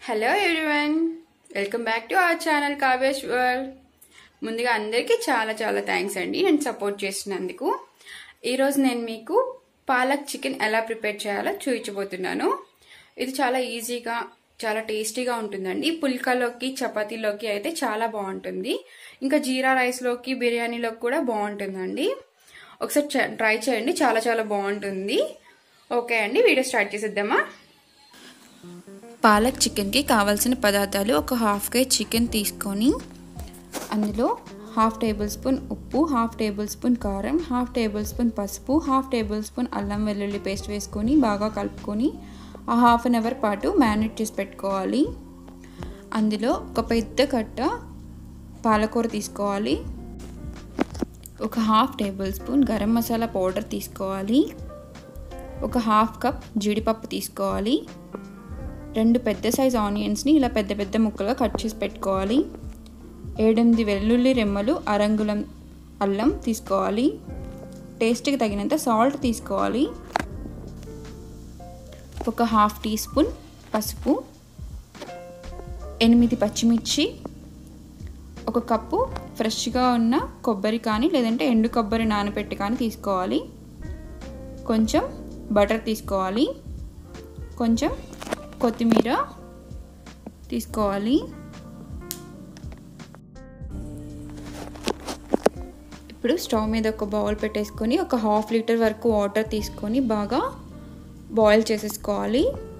hello everyone welcome back to our channel Kavya's world ముందుగా అందరికీ చాలా చాలా థ్యాంక్స్ అండి నేను సపోర్ట్ చేసినందుకు ఈరోజు నేను మీకు పాలక్ చికెన్ ఎలా ప్రిపేర్ చేయాలో చూపించబోతున్నాను ఇది చాలా ఈజీగా చాలా టేస్టీగా ఉంటుందండి పుల్కాలోకి చపాతీలోకి అయితే చాలా బాగుంటుంది ఇంకా జీరా రైస్లోకి బిర్యానీలోకి కూడా బాగుంటుందండి ఒకసారి ట్రై చేయండి చాలా చాలా బాగుంటుంది ఓకే అండి వీడియో స్టార్ట్ చేసేద్దామా పాలక్ చికెన్కి కావాల్సిన పదార్థాలు ఒక హాఫ్ కేజీ చికెన్ తీసుకొని అందులో హాఫ్ టేబుల్ స్పూన్ ఉప్పు హాఫ్ టేబుల్ స్పూన్ కారం హాఫ్ టేబుల్ స్పూన్ పసుపు హాఫ్ టేబుల్ స్పూన్ అల్లం వెల్లుల్లి పేస్ట్ వేసుకొని బాగా కలుపుకొని ఆ హాఫ్ అన్ అవర్ పాటు మ్యారినేట్ చేసి పెట్టుకోవాలి అందులో ఒక పెద్ద కట్ట పాలకూర తీసుకోవాలి ఒక half tablespoon garam masala powder తీసుకోవాలి ఒక హాఫ్ కప్ జీడిపప్పు తీసుకోవాలి రెండు పెద్ద సైజ్ ఆనియన్స్ని ఇలా పెద్ద పెద్ద ముక్కలుగా కట్ చేసి పెట్టుకోవాలి ఏడెనిమిది వెల్లుల్లి రెమ్మలు అరంగుళం అల్లం తీసుకోవాలి టేస్ట్కి తగినంత సాల్ట్ తీసుకోవాలి ఒక హాఫ్ టీ స్పూన్ పసుపు ఎనిమిది పచ్చిమిర్చి ఒక కప్పు ఫ్రెష్గా ఉన్న కొబ్బరి కానీ లేదంటే ఎండు కొబ్బరి నానబెట్టి కానీ తీసుకోవాలి కొంచెం బటర్ తీసుకోవాలి కొంచెం కొత్తిమీర తీసుకోవాలి ఇప్పుడు స్టవ్ మీద ఒక బౌల్ పెట్టేసుకొని ఒక హాఫ్ లీటర్ వరకు వాటర్ తీసుకొని బాగా బాయిల్ చేసేసుకోవాలి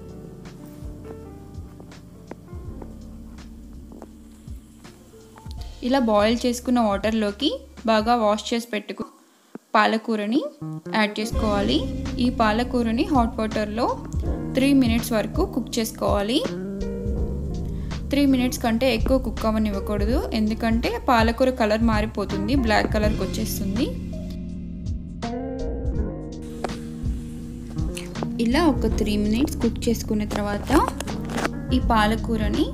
ఇలా బాయిల్ చేసుకున్న వాటర్లోకి బాగా వాష్ చేసి పెట్టుకు పాలకూరని యాడ్ చేసుకోవాలి ఈ పాలకూరని హాట్ వాటర్లో త్రీ మినిట్స్ వరకు కుక్ చేసుకోవాలి త్రీ మినిట్స్ కంటే ఎక్కువ కుక్ అవ్వనివ్వకూడదు ఎందుకంటే పాలకూర కలర్ మారిపోతుంది బ్లాక్ కలర్కి వచ్చేస్తుంది ఇలా ఒక త్రీ మినిట్స్ కుక్ చేసుకున్న తర్వాత ఈ పాలకూరని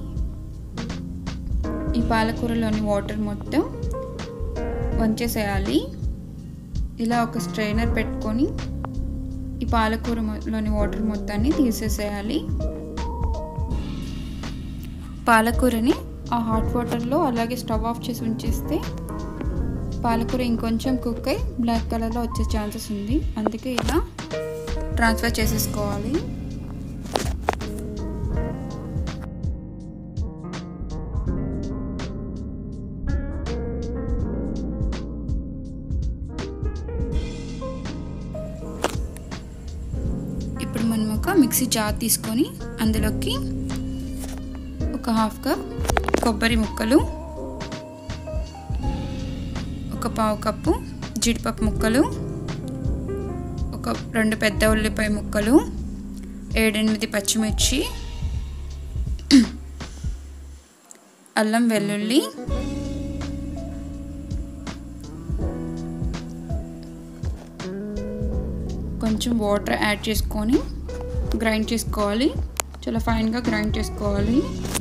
ఈ పాలకూరలోని వాటర్ మొత్తం వంచేసేయాలి ఇలా ఒక స్ట్రైనర్ పెట్టుకొని ఈ పాలకూరలోని వాటర్ మొత్తాన్ని తీసేసేయాలి పాలకూరని ఆ హాట్ వాటర్లో అలాగే స్టవ్ ఆఫ్ చేసి ఉంచేస్తే పాలకూర ఇంకొంచెం కుక్ అయి బ్లాక్ కలర్లో వచ్చే ఛాన్సెస్ ఉంది అందుకే ఇలా ట్రాన్స్ఫర్ చేసేసుకోవాలి ఇప్పుడు మనం ఒక మిక్సీ జార్ తీసుకొని అందులోకి ఒక హాఫ్ కప్ కొబ్బరి ముక్కలు ఒక పావు కప్పు జీడిపప్పు ముక్కలు ఒక రెండు పెద్ద ఉల్లిపాయ ముక్కలు ఏడెనిమిది పచ్చిమిర్చి అల్లం వెల్లుల్లి కొంచెం వాటర్ యాడ్ చేసుకొని గ్రైండ్ చేసుకోవాలి చాలా ఫైన్గా గ్రైండ్ చేసుకోవాలి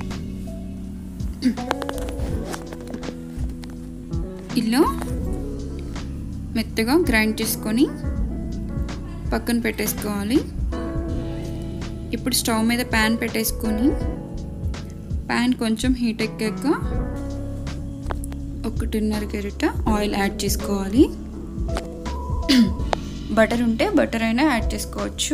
ఇలా మెత్తగా గ్రైండ్ చేసుకొని పక్కన పెట్టేసుకోవాలి ఇప్పుడు స్టవ్ మీద ప్యాన్ పెట్టేసుకొని ప్యాన్ కొంచెం హీట్ ఎక్కాక ఒకటిన్నర గరిట ఆయిల్ యాడ్ చేసుకోవాలి బటర్ ఉంటే బటర్ అయినా యాడ్ చేసుకోవచ్చు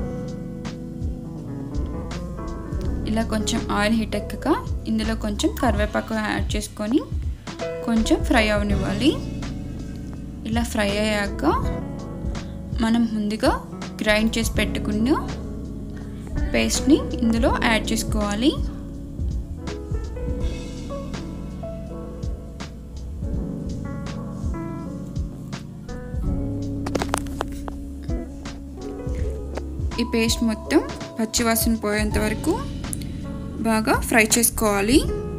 ఇలా కొంచెం ఆయిల్ హీట్ ఎక్కక ఇందులో కొంచెం కరివేపాకు యాడ్ చేసుకొని కొంచెం ఫ్రై అవనివ్వాలి ఇలా ఫ్రై అయ్యాక మనం ముందుగా గ్రైండ్ చేసి పెట్టుకున్న పేస్ట్ని ఇందులో యాడ్ చేసుకోవాలి ఈ పేస్ట్ మొత్తం పచ్చివాసన పోయేంత వరకు బాగా ఫ్రై చేసుకోవాలి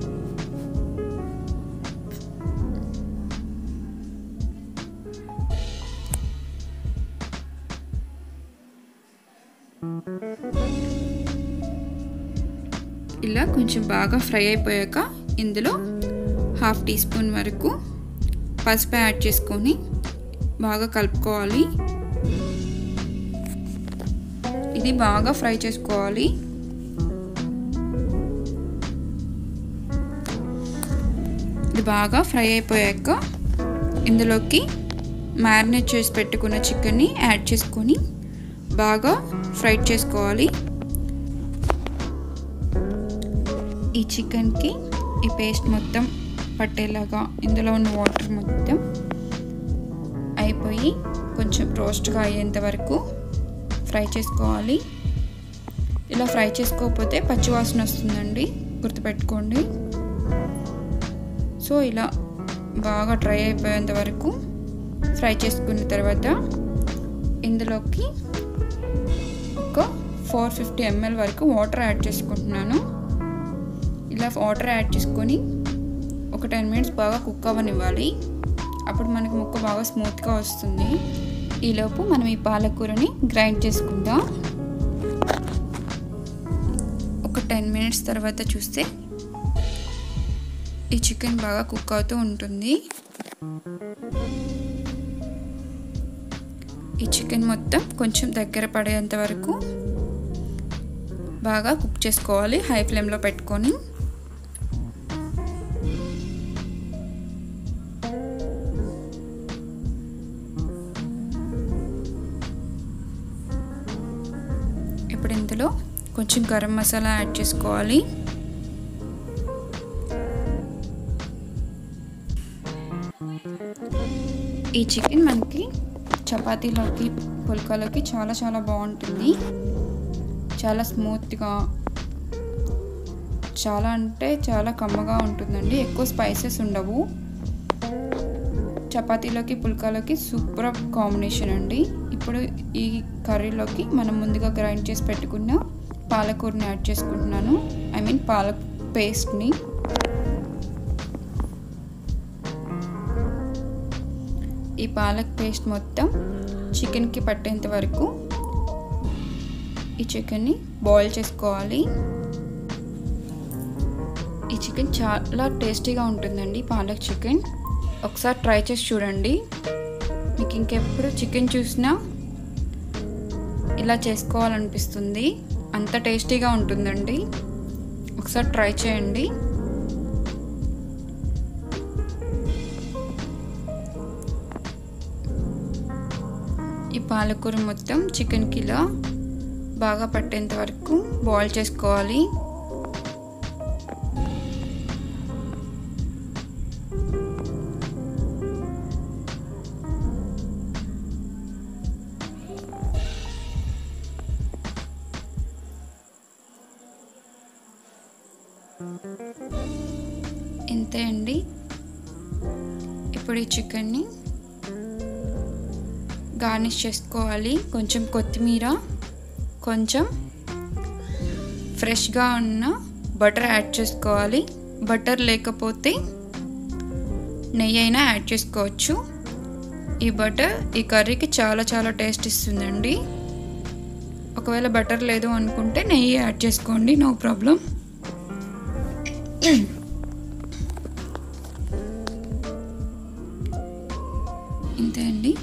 ఇలా కొంచెం బాగా ఫ్రై అయిపోయాక ఇందులో హాఫ్ టీ స్పూన్ వరకు పసుపు యాడ్ చేసుకొని బాగా కలుపుకోవాలి ఇది బాగా ఫ్రై చేసుకోవాలి ఇది బాగా ఫ్రై అయిపోయాక ఇందులోకి మ్యారినేట్ చేసి పెట్టుకున్న చికెన్ని యాడ్ చేసుకొని బాగా ఫ్రై చేసుకోవాలి ఈ చికెన్కి ఈ పేస్ట్ మొత్తం పట్టేలాగా ఇందులో ఉన్న వాటర్ మొత్తం అయిపోయి కొంచెం రోస్ట్గా అయ్యేంత వరకు ఫ్రై చేసుకోవాలి ఇలా ఫ్రై చేసుకోకపోతే పచ్చివాసన వస్తుందండి గుర్తుపెట్టుకోండి సో ఇలా బాగా డ్రై అయిపోయేంత వరకు ఫ్రై చేసుకున్న తర్వాత ఇందులోకి ఒక ఫోర్ ఫిఫ్టీ ఎంఎల్ వరకు వాటర్ యాడ్ చేసుకుంటున్నాను ఇలా వాటర్ యాడ్ చేసుకొని ఒక టెన్ మినిట్స్ బాగా కుక్ అవ్వనివ్వాలి అప్పుడు మనకి ముక్క బాగా స్మూత్గా వస్తుంది ఈలోపు మనం ఈ పాలకూరని గ్రైండ్ చేసుకుందాం ఒక టెన్ మినిట్స్ తర్వాత చూస్తే ఈ చికెన్ బాగా కుక్ అవుతూ ఉంటుంది ఈ చికెన్ మొత్తం కొంచెం దగ్గర పడేంత వరకు బాగా కుక్ చేసుకోవాలి హై ఫ్లేమ్లో పెట్టుకొని ఇప్పుడు ఇందులో కొంచెం గరం మసాలా యాడ్ చేసుకోవాలి ఈ చికెన్ మనకి చపాతీలోకి పుల్కాలోకి చాలా చాలా బాగుంటుంది చాలా స్మూత్గా చాలా అంటే చాలా కమ్మగా ఉంటుందండి ఎక్కువ స్పైసెస్ ఉండవు చపాతీలోకి పుల్కాలోకి సూపర్ కాంబినేషన్ అండి ఇప్పుడు ఈ కర్రీలోకి మనం ముందుగా గ్రైండ్ చేసి పెట్టుకున్న పాలకూరని యాడ్ చేసుకుంటున్నాను ఐ మీన్ పాలక్ పేస్ట్ని ఈ పాలక్ పేస్ట్ మొత్తం చికెన్కి పట్టేంత వరకు ఈ చికెన్ని బాయిల్ చేసుకోవాలి ఈ చికెన్ చాలా టేస్టీగా ఉంటుందండి పాలక్ చికెన్ ఒకసారి ట్రై చేసి చూడండి మీకు ఇంకెప్పుడు చికెన్ చూసినా ఇలా చేసుకోవాలనిపిస్తుంది అంత టేస్టీగా ఉంటుందండి ఒకసారి ట్రై చేయండి ఈ పాలకూర మొత్తం చికెన్కి ఇలా బాగా పట్టేంత వరకు బాయిల్ చేసుకోవాలి ఇంతే అండి ఇప్పుడు ఈ చికెన్ని గార్నిష్ చేసుకోవాలి కొంచెం కొత్తిమీర కొంచెం ఫ్రెష్గా ఉన్న బటర్ యాడ్ చేసుకోవాలి బటర్ లేకపోతే నెయ్యి అయినా యాడ్ చేసుకోవచ్చు ఈ బటర్ ఈ కర్రీకి చాలా చాలా టేస్ట్ ఇస్తుందండి ఒకవేళ బటర్ లేదు అనుకుంటే నెయ్యి యాడ్ చేసుకోండి నో ప్రాబ్లం ఇంతే అండి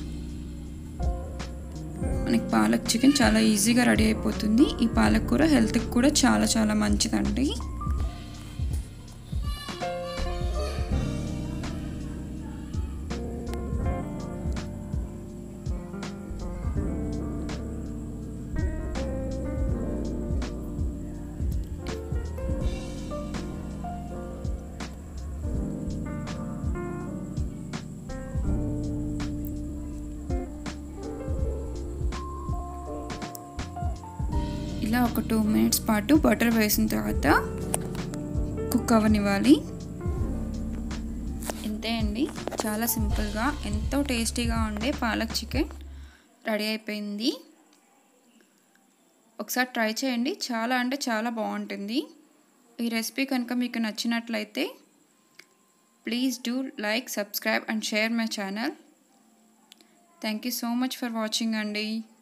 మనకి పాలక్ చికెన్ చాలా ఈజీగా రెడీ అయిపోతుంది ఈ పాలక్ కూర హెల్త్కి కూడా చాలా చాలా మంచిదండి ఇలా ఒక టూ మినిట్స్ పాటు బటర్ వేసిన తర్వాత కుక్ అవ్వనివ్వాలి ఇంతే అండి చాలా సింపుల్గా ఎంతో టేస్టీగా ఉండే పాలక్ చికెన్ రెడీ అయిపోయింది ఒకసారి ట్రై చేయండి చాలా అంటే చాలా బాగుంటుంది ఈ రెసిపీ కనుక మీకు నచ్చినట్లయితే please do like subscribe and share my channel thank you so much for watching అండి